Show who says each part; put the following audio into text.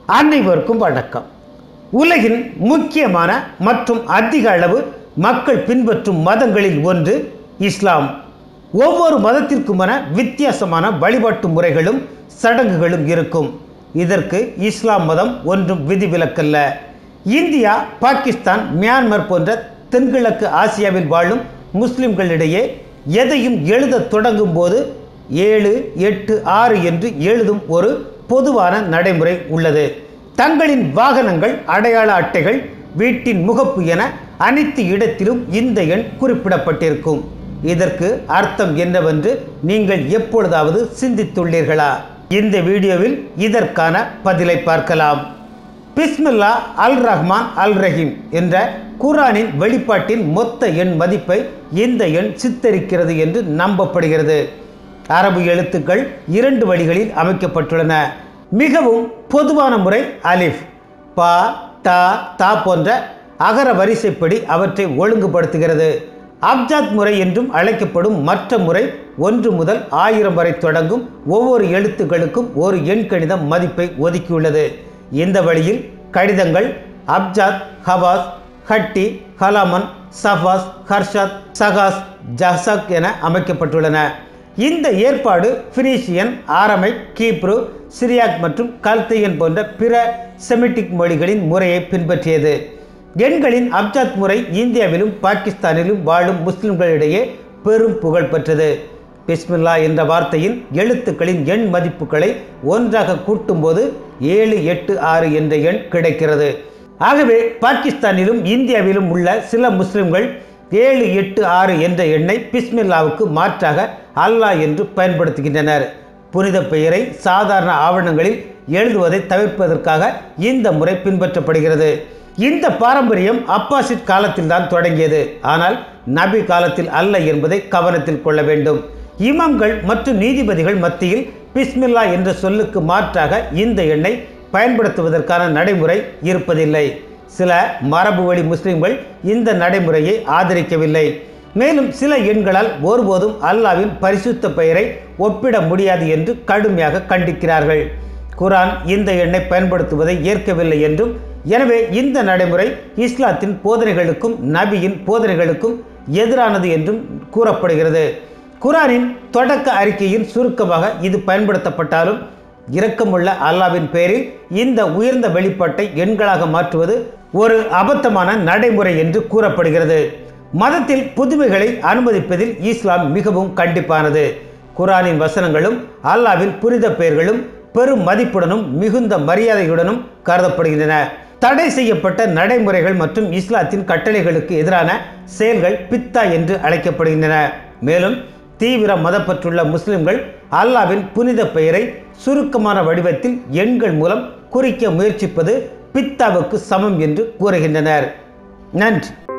Speaker 1: அனைவருக்கும் வணக்கம் உலகின் முக்கியமான மற்றும் அதிக அளவு மக்கள் பின்பற்றும் மதங்களில் ஒன்று இஸ்லாம் ஒவ்வொரு மதத்திற்குமான வித்தியாசமான வழிபாட்டு முறைகளும் சடங்குகளும் இருக்கும் இதற்கு இஸ்லாம் மதம் ஒன்றும் விதிவிலக்கல்ல இந்தியா பாகிஸ்தான் மியான்மர் போன்ற தென்கிழக்கு ஆசியாவில் வாழும் முஸ்லிம்களிடையே எதையும் எழுதத் தொடங்கும் போது ஏழு எட்டு ஆறு என்று எழுதும் ஒரு பொதுவான நடைமுறை உள்ளது தங்களின் வாகனங்கள் அடையாள அட்டைகள் வீட்டின் முகப்பு என அனைத்து இடத்திலும் இந்த எண் குறிப்பிடப்பட்டிருக்கும் இதற்கு அர்த்தம் என்னவென்று நீங்கள் எப்பொழுதாவது சிந்தித்துள்ளீர்களா இந்த வீடியோவில் இதற்கான பதிலை பார்க்கலாம் பிஸ்மில்லா அல் ரஹ்மான் அல் ரஹீம் என்ற குரானின் வெளிப்பாட்டின் மொத்த எண் மதிப்பை இந்த எண் சித்தரிக்கிறது என்று நம்பப்படுகிறது அரபு எழுத்துக்கள் இரண்டு வழிகளில் அமைக்கப்பட்டுள்ளன மிகவும் பொதுவான முறை அலிஃப் பா டா தா போன்ற அகர வரிசைப்படி அவற்றை ஒழுங்குபடுத்துகிறது அப்ஜாத் முறை என்றும் அழைக்கப்படும் மற்ற முறை ஒன்று முதல் ஆயிரம் வரை தொடங்கும் ஒவ்வொரு எழுத்துக்களுக்கும் ஒரு எண்கணித மதிப்பை ஒதுக்கியுள்ளது இந்த வழியில் கடிதங்கள் அப்ஜாத் ஹவாஸ் ஹட்டி ஹலாமன் சஃபாஸ் ஹர்ஷத் சகாஸ் ஜஹசக் என அமைக்கப்பட்டுள்ளன இந்த ஏற்பாடு பினீஷியன் ஆரமைக் கீப்ரு சிரியாக் மற்றும் கல்தையன் போன்ற பிற செமிட்டிக் மொழிகளின் முறையை பின்பற்றியது எண்களின் அப்ஜாத் முறை இந்தியாவிலும் பாகிஸ்தானிலும் வாழும் முஸ்லிம்களிடையே பெரும் புகழ் பெற்றது பிஸ்மில்லா என்ற வார்த்தையின் எழுத்துக்களின் எண் மதிப்புகளை ஒன்றாக கூட்டும்போது ஏழு எட்டு ஆறு என்ற எண் கிடைக்கிறது ஆகவே பாகிஸ்தானிலும் இந்தியாவிலும் உள்ள சில முஸ்லிம்கள் ஏழு எட்டு ஆறு என்ற எண்ணை பிஸ்மில்லாவுக்கு மாற்றாக அல்லாஹ் என்று பயன்படுத்துகின்றனர் புனித பெயரை சாதாரண ஆவணங்களில் எழுதுவதை தவிர்ப்பதற்காக இந்த முறை பின்பற்றப்படுகிறது இந்த பாரம்பரியம் அப்பாசிட் காலத்தில் தான் தொடங்கியது ஆனால் நபி காலத்தில் அல்ல என்பதை கவனத்தில் கொள்ள வேண்டும் இமாம்கள் மற்றும் நீதிபதிகள் மத்தியில் பிஸ்மில்லா என்ற சொல்லுக்கு மாற்றாக இந்த எண்ணை பயன்படுத்துவதற்கான நடைமுறை இருப்பதில்லை சில மரபு வழி முஸ்லிம்கள் இந்த நடைமுறையை ஆதரிக்கவில்லை மேலும் சில எண்களால் ஒருபோதும் அல்லாவின் பரிசுத்த பெயரை ஒப்பிட முடியாது என்று கடுமையாக கண்டிக்கிறார்கள் குரான் இந்த எண்ணை பயன்படுத்துவதை ஏற்கவில்லை என்றும் எனவே இந்த நடைமுறை இஸ்லாத்தின் போதனைகளுக்கும் நபியின் போதனைகளுக்கும் எதிரானது என்றும் கூறப்படுகிறது குரானின் தொடக்க அறிக்கையின் சுருக்கமாக இது பயன்படுத்தப்பட்டாலும் இரக்கமுள்ள அல்லாவின் பெயரில் இந்த உயர்ந்த வெளிப்பாட்டை எண்களாக மாற்றுவது ஒரு அபத்தமான நடைமுறை என்று கூறப்படுகிறது மதத்தில் புதுமைகளை அனுமதிப்பதில் இஸ்லாம் மிகவும் கண்டிப்பானது குரானின் வசனங்களும் அல்லாவின் புனித பெயர்களும் பெரும் மதிப்புடனும் மிகுந்த மரியாதையுடனும் கருதப்படுகின்றன தடை செய்யப்பட்ட நடைமுறைகள் மற்றும் இஸ்லாத்தின் கட்டளைகளுக்கு எதிரான செயல்கள் பித்தா என்று அழைக்கப்படுகின்றன மேலும் தீவிர மதப்பற்றுள்ள முஸ்லிம்கள் அல்லாவின் புனித பெயரை சுருக்கமான வடிவத்தில் எண்கள் மூலம் குறிக்க முயற்சிப்பது பித்தாவுக்கு சமம் என்று கூறுகின்றனர் நன்றி